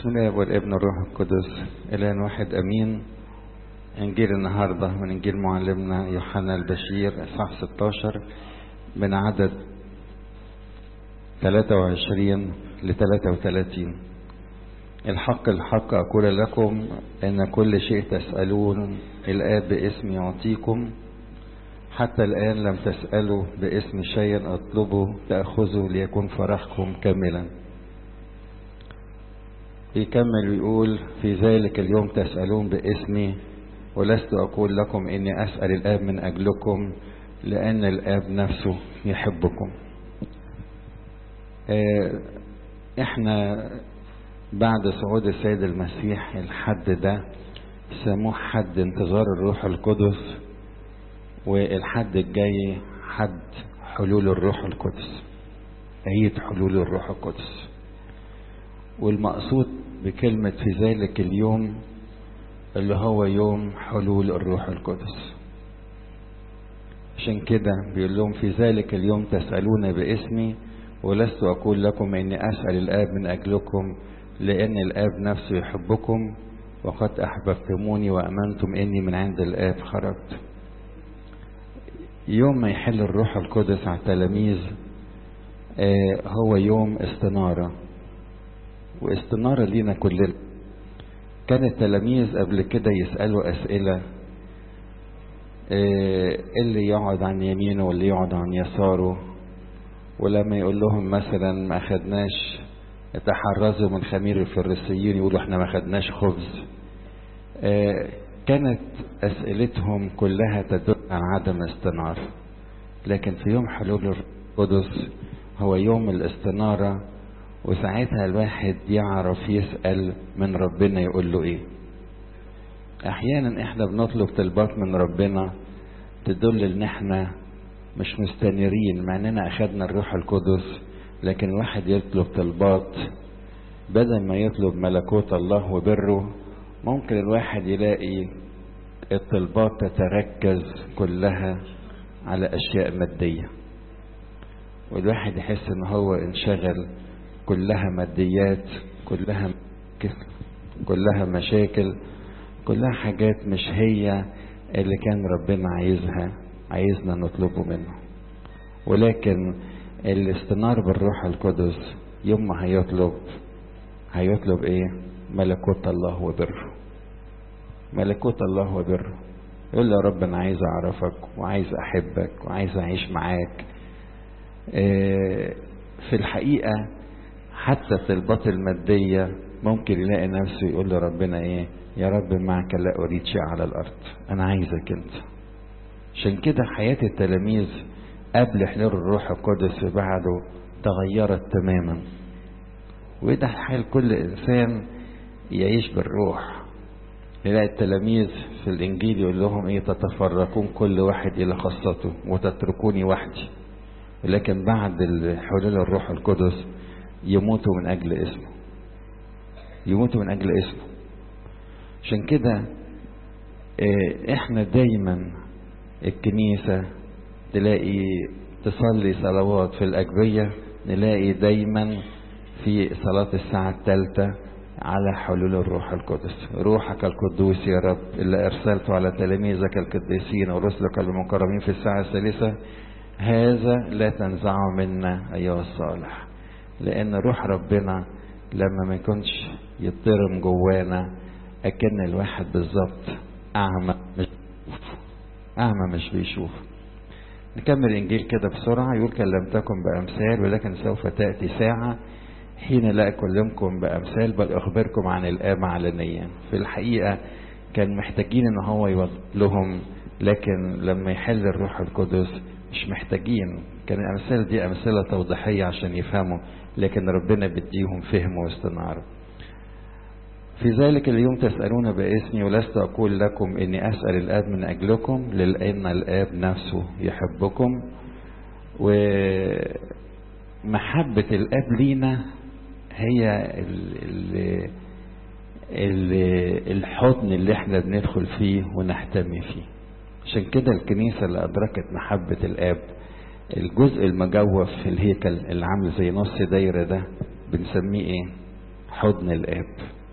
بسم الله والابن الروح القدس إله واحد أمين إنجيل النهاردة من إنجيل معلمنا يوحنا البشير إصحاح 16 من عدد 23 ل 33 الحق الحق أقول لكم إن كل شيء تسألون الآب باسم يعطيكم حتى الآن لم تسألوا باسم شيء اطلبوا تأخذوا ليكون فرحكم كاملا يكمل ويقول في ذلك اليوم تسألون باسمي ولست أقول لكم إني أسأل الآب من أجلكم لأن الآب نفسه يحبكم احنا بعد صعود السيد المسيح الحد ده سموه حد انتظار الروح القدس والحد الجاي حد حلول الروح القدس عيد حلول الروح القدس والمقصود بكلمة في ذلك اليوم اللي هو يوم حلول الروح القدس عشان كده بيقول لهم في ذلك اليوم تسألون باسمي ولست أقول لكم إني أسأل الآب من أجلكم لأن الآب نفسه يحبكم وقد أحببتموني وأمنتم إني من عند الآب خرجت يوم ما يحل الروح القدس على التلاميذ آه هو يوم استنارة واستنارة لينا كلنا كان التلاميذ قبل كده يسألوا أسئلة آه اللي يقعد عن يمينه واللي يقعد عن يساره ولما يقول لهم مثلا ما أخدناش تحرزوا من خمير الفريسيين يقولوا احنا ما خدناش خبز آه كانت أسئلتهم كلها تدل على عدم استنارة لكن في يوم حلول القدس هو يوم الاستنارة وساعتها الواحد يعرف يسأل من ربنا يقول له ايه احيانا احنا بنطلب طلبات من ربنا تدل ان احنا مش مستنيرين مع اننا اخدنا الروح القدس لكن الواحد يطلب طلبات بدل ما يطلب ملكوت الله وبره ممكن الواحد يلاقي الطلبات تتركز كلها على اشياء ماديه والواحد يحس ان هو انشغل كلها ماديات كلها كلها مشاكل كلها حاجات مش هي اللي كان ربنا عايزها عايزنا نطلبه منه ولكن الاستنار بالروح القدس يوم ما هيطلب هيطلب ايه ملكوت الله وبره ملكوت الله وبره يقول له يا رب انا عايز اعرفك وعايز احبك وعايز اعيش معاك إيه في الحقيقه حتى الطلبات المادية ممكن يلاقي نفسه يقول لربنا ايه يا رب معك لا اريد شيء على الارض انا عايزك انت عشان كده حياة التلاميذ قبل حلول الروح القدس وبعده تغيرت تماما وده حال كل انسان يعيش بالروح يلاقي التلاميذ في الانجيل يقول لهم ايه تتفرقون كل واحد الى خاصته وتتركوني وحدي لكن بعد حلول الروح القدس يموتوا من أجل اسمه يموتوا من أجل اسمه عشان كده احنا دايما الكنيسة تلاقي تصلي صلوات في الأجبية نلاقي دايما في صلاة الساعة الثالثة على حلول الروح القدس روحك القدوس يا رب اللي أرسلته على تلاميذك القديسين ورسلك المكرمين في الساعة الثالثة هذا لا تنزعه منا أيها الصالح لان روح ربنا لما ما يكونش يضطرم جوانا اكن الواحد بالظبط اعمى مش اعمى مش بيشوف نكمل الانجيل كده بسرعه يقول كلمتكم بامثال ولكن سوف تاتي ساعه حين لا اكلمكم بامثال بل اخبركم عن الاب علنيا في الحقيقه كان محتاجين ان هو يوضح لهم لكن لما يحل الروح القدس مش محتاجين كان الامثال دي امثله توضيحيه عشان يفهموا لكن ربنا بيديهم فهم واستنارة في ذلك اليوم تسألون باسمي ولست أقول لكم إني أسأل الآب من أجلكم لأن الآب نفسه يحبكم ومحبة الآب لينا هي ال ال ال الحضن اللي احنا بندخل فيه ونحتمي فيه عشان كده الكنيسة اللي أدركت محبة الآب الجزء المجوف في الهيكل اللي عامل زي نص دايرة ده بنسميه ايه حضن الاب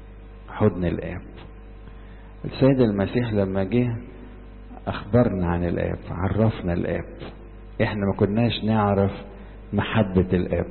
حضن الآب السيد المسيح لما جه أخبرنا عن الآب عرفنا الآب إحنا ما كناش نعرف محبة الآب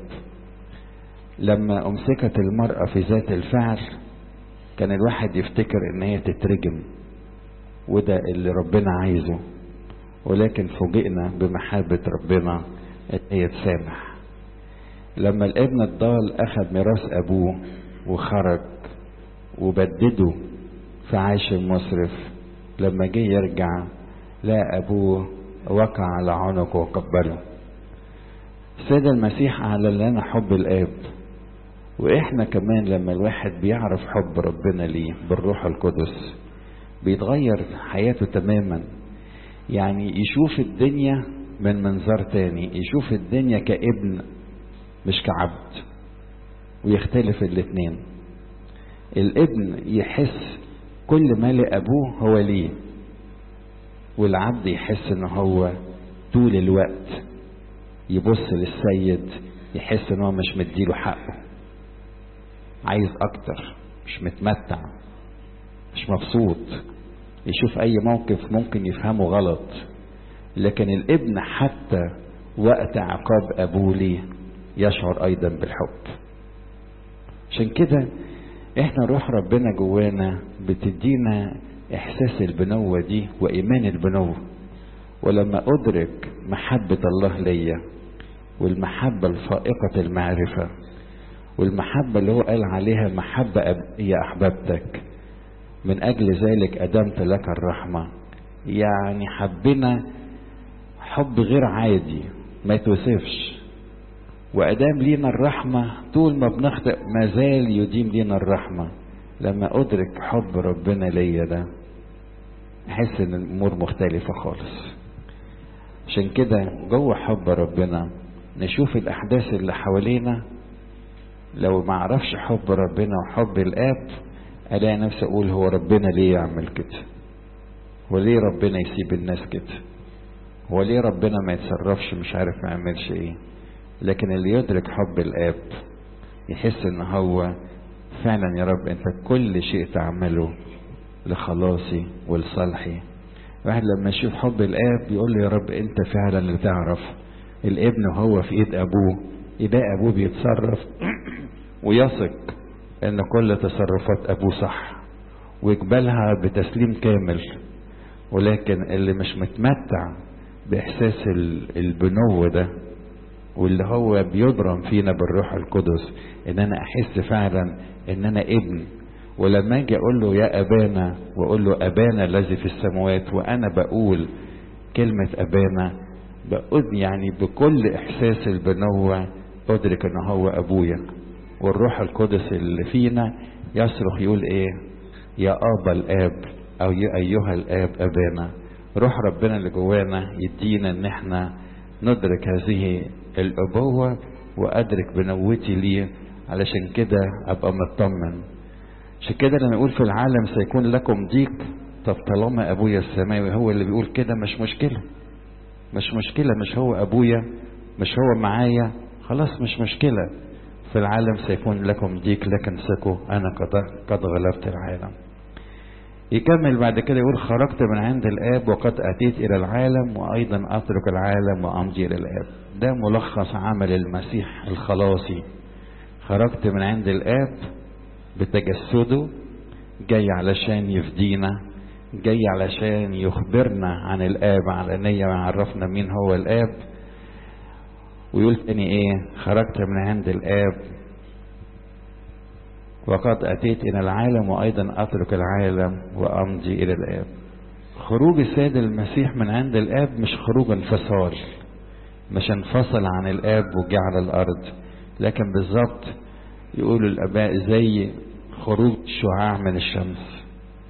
لما أمسكت المرأة في ذات الفعل كان الواحد يفتكر إن هي تترجم وده اللي ربنا عايزه ولكن فوجئنا بمحبة ربنا إن هي تسامح لما الابن الضال أخذ ميراث أبوه وخرج وبدده في عيش المصرف لما جه يرجع لا أبوه وقع على عنقه وقبله السيد المسيح أعلن لنا حب الآب وإحنا كمان لما الواحد بيعرف حب ربنا ليه بالروح القدس بيتغير حياته تماما يعني يشوف الدنيا من منظر تاني يشوف الدنيا كابن مش كعبد ويختلف الاتنين الابن يحس كل ما لأبوه هو ليه والعبد يحس ان هو طول الوقت يبص للسيد يحس ان هو مش مديله حقه عايز اكتر مش متمتع مش مبسوط يشوف اي موقف ممكن يفهمه غلط لكن الابن حتى وقت عقاب ابوه ليه يشعر ايضا بالحب عشان كده احنا روح ربنا جوانا بتدينا احساس البنوة دي وايمان البنوة ولما ادرك محبة الله ليا والمحبة الفائقة المعرفة والمحبة اللي هو قال عليها محبة أبدية أحببتك من أجل ذلك أدمت لك الرحمة يعني حبنا حب غير عادي ما يتوصفش وأدام لينا الرحمة طول ما بنخطئ ما زال يديم لينا الرحمة لما أدرك حب ربنا ليا ده أحس إن الأمور مختلفة خالص عشان كده جوه حب ربنا نشوف الأحداث اللي حوالينا لو ما اعرفش حب ربنا وحب الاب الاقي نفسي اقول هو ربنا ليه يعمل كده هو ليه ربنا يسيب الناس كده هو ليه ربنا ما يتصرفش مش عارف ما يعملش ايه لكن اللي يدرك حب الاب يحس ان هو فعلا يا رب انت كل شيء تعمله لخلاصي ولصالحي الواحد لما يشوف حب الاب يقول له يا رب انت فعلا اللي تعرف الابن وهو في ايد ابوه يلاقي ابوه بيتصرف ويثق ان كل تصرفات ابوه صح ويقبلها بتسليم كامل ولكن اللي مش متمتع باحساس البنو ده واللي هو بيضرم فينا بالروح القدس ان انا احس فعلا ان انا ابن ولما اجي اقول له يا ابانا واقول له ابانا الذي في السماوات وانا بقول كلمه ابانا بقول يعني بكل احساس البنوه ادرك ان هو ابويا والروح القدس اللي فينا يصرخ يقول ايه يا ابا الاب او يا ايها الاب ابانا روح ربنا اللي جوانا يدينا ان احنا ندرك هذه الابوه وادرك بنوتي ليه علشان كده ابقى مطمن عشان كده لما يقول في العالم سيكون لكم ضيق طب طالما ابويا السماوي هو اللي بيقول كده مش مشكله مش مشكله مش هو ابويا مش هو معايا خلاص مش مشكله في العالم سيكون لكم ضيق لكن ثقوا انا قد قد غلبت العالم يكمل بعد كده يقول خرجت من عند الاب وقد اتيت الى العالم وايضا اترك العالم وامضي الى الاب ده ملخص عمل المسيح الخلاصي خرجت من عند الاب بتجسده جاي علشان يفدينا جاي علشان يخبرنا عن الاب علانية ويعرفنا مين هو الاب ويقول تاني ايه خرجت من عند الاب وقد اتيت الى العالم وايضا اترك العالم وامضي الى الاب خروج السيد المسيح من عند الاب مش خروج انفصال مش انفصل عن الاب وجه على الارض لكن بالظبط يقولوا الاباء زي خروج شعاع من الشمس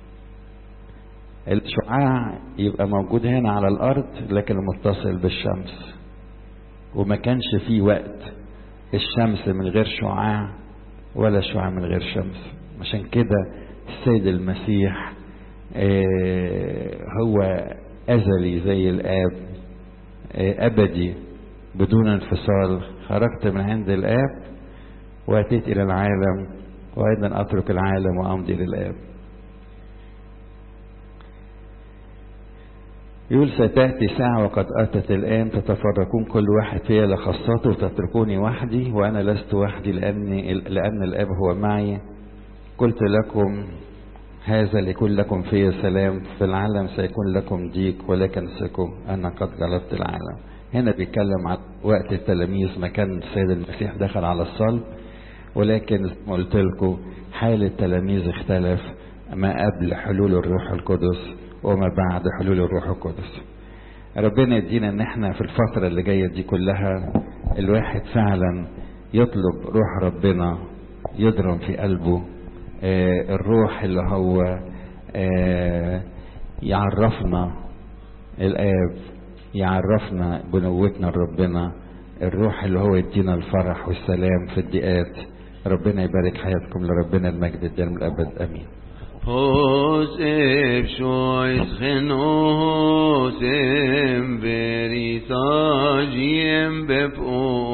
الشعاع يبقى موجود هنا على الارض لكن متصل بالشمس وما كانش فيه وقت الشمس من غير شعاع ولا شعاع من غير شمس عشان كده السيد المسيح هو أزلي زي الآب أبدي بدون انفصال خرجت من عند الآب وأتيت إلى العالم وأيضا أترك العالم وأمضي للآب يقول ستأتي ساعة وقد أتت الآن تتفرقون كل واحد فيها لخاصته وتتركوني وحدي وأنا لست وحدي لأني لأن الآب هو معي قلت لكم هذا ليكون لكم في سلام في العالم سيكون لكم ضيق ولكن ثقوا أنا قد غلبت العالم هنا بيتكلم عن وقت التلاميذ ما كان السيد المسيح دخل على الصلب ولكن زي ما قلت لكم حال التلاميذ اختلف ما قبل حلول الروح القدس وما بعد حلول الروح القدس ربنا يدينا ان احنا في الفترة اللي جاية دي كلها الواحد فعلا يطلب روح ربنا يضرم في قلبه آه الروح اللي هو آه يعرفنا الآب يعرفنا بنوتنا لربنا الروح اللي هو يدينا الفرح والسلام في الضيقات ربنا يبارك حياتكم لربنا المجد الدائم الأبد أمين Hosef shois genosem verisagiem bepom